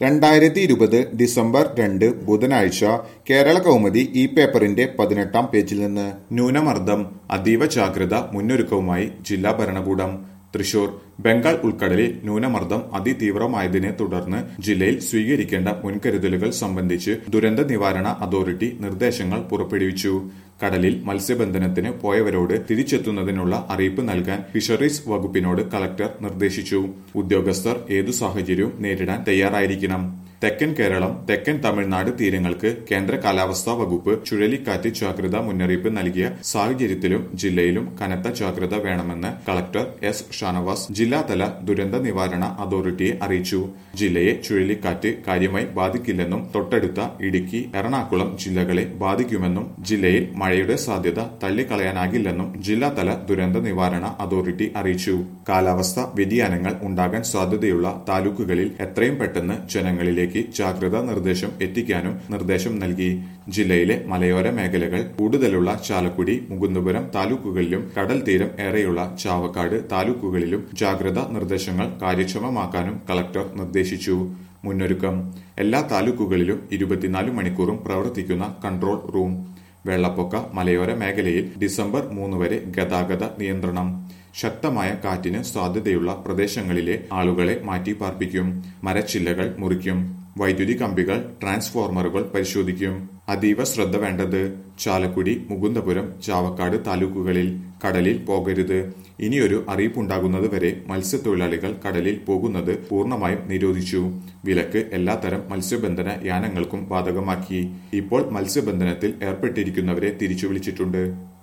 രണ്ടായിരത്തി ഇരുപത് ഡിസംബർ രണ്ട് ബുധനാഴ്ച കേരള കൗമുദി ഈ പേപ്പറിന്റെ പതിനെട്ടാം പേജിൽ നിന്ന് ന്യൂനമർദ്ദം അതീവ ജാഗ്രത മുന്നൊരുക്കവുമായി ജില്ലാ ഭരണകൂടം തൃശൂർ ബംഗാൾ ഉൾക്കടലിൽ ന്യൂനമർദ്ദം അതിതീവ്രമായതിനെ തുടർന്ന് ജില്ലയിൽ സ്വീകരിക്കേണ്ട മുൻകരുതലുകൾ സംബന്ധിച്ച് ദുരന്ത നിവാരണ അതോറിറ്റി നിർദ്ദേശങ്ങൾ പുറപ്പെടുവിച്ചു കടലിൽ മത്സ്യബന്ധനത്തിന് പോയവരോട് തിരിച്ചെത്തുന്നതിനുള്ള അറിയിപ്പ് നൽകാൻ ഫിഷറീസ് വകുപ്പിനോട് കളക്ടർ നിർദ്ദേശിച്ചു ഉദ്യോഗസ്ഥർ ഏതു സാഹചര്യവും നേരിടാൻ തയ്യാറായിരിക്കണം തെക്കൻ കേരളം തെക്കൻ തമിഴ്നാട് തീരങ്ങൾക്ക് കേന്ദ്ര കാലാവസ്ഥാ വകുപ്പ് ചുഴലിക്കാറ്റ് ജാഗ്രതാ മുന്നറിയിപ്പ് നൽകിയ സാഹചര്യത്തിലും ജില്ലയിലും കനത്ത ജാഗ്രത വേണമെന്ന് കളക്ടർ എസ് ഷാനവാസ് ജില്ലാതല ദുരന്ത നിവാരണ അതോറിറ്റിയെ അറിയിച്ചു ജില്ലയെ ചുഴലിക്കാറ്റ് കാര്യമായി ബാധിക്കില്ലെന്നും തൊട്ടടുത്ത ഇടുക്കി എറണാകുളം ജില്ലകളെ ബാധിക്കുമെന്നും ജില്ലയിൽ മഴയുടെ സാധ്യത തള്ളിക്കളയാനാകില്ലെന്നും ജില്ലാതല ദുരന്ത നിവാരണ അതോറിറ്റി അറിയിച്ചു കാലാവസ്ഥ വ്യതിയാനങ്ങൾ ഉണ്ടാകാൻ സാധ്യതയുള്ള താലൂക്കുകളിൽ എത്രയും പെട്ടെന്ന് ജനങ്ങളിലേക്ക് ജാഗ്രതാ നിർദ്ദേശം എത്തിക്കാനും നിർദ്ദേശം നൽകി ജില്ലയിലെ മലയോര മേഖലകൾ കൂടുതലുള്ള ചാലക്കുടി മുകുന്ദപുരം താലൂക്കുകളിലും കടൽ തീരം ഏറെയുള്ള ചാവക്കാട് താലൂക്കുകളിലും ജാഗ്രതാ നിർദ്ദേശങ്ങൾ കാര്യക്ഷമമാക്കാനും കളക്ടർ നിർദ്ദേശിച്ചു മുന്നൊരുക്കം എല്ലാ താലൂക്കുകളിലും ഇരുപത്തിനാല് മണിക്കൂറും പ്രവർത്തിക്കുന്ന കൺട്രോൾ റൂം വെള്ളപ്പൊക്ക മലയോര മേഖലയിൽ ഡിസംബർ മൂന്ന് വരെ ഗതാഗത നിയന്ത്രണം ശക്തമായ കാറ്റിന് സാധ്യതയുള്ള പ്രദേശങ്ങളിലെ ആളുകളെ മാറ്റി പാർപ്പിക്കും മരച്ചില്ലകൾ മുറിക്കും വൈദ്യുതി കമ്പികൾ ട്രാൻസ്ഫോർമറുകൾ പരിശോധിക്കും അതീവ ശ്രദ്ധ വേണ്ടത് ചാലക്കുടി മുകുന്ദപുരം ചാവക്കാട് താലൂക്കുകളിൽ കടലിൽ പോകരുത് ഇനിയൊരു അറിയിപ്പുണ്ടാകുന്നത് വരെ മത്സ്യത്തൊഴിലാളികൾ കടലിൽ പോകുന്നത് പൂർണ്ണമായും നിരോധിച്ചു വിലക്ക് എല്ലാത്തരം മത്സ്യബന്ധന യാനങ്ങൾക്കും ബാധകമാക്കി ഇപ്പോൾ മത്സ്യബന്ധനത്തിൽ ഏർപ്പെട്ടിരിക്കുന്നവരെ തിരിച്ചു വിളിച്ചിട്ടുണ്ട്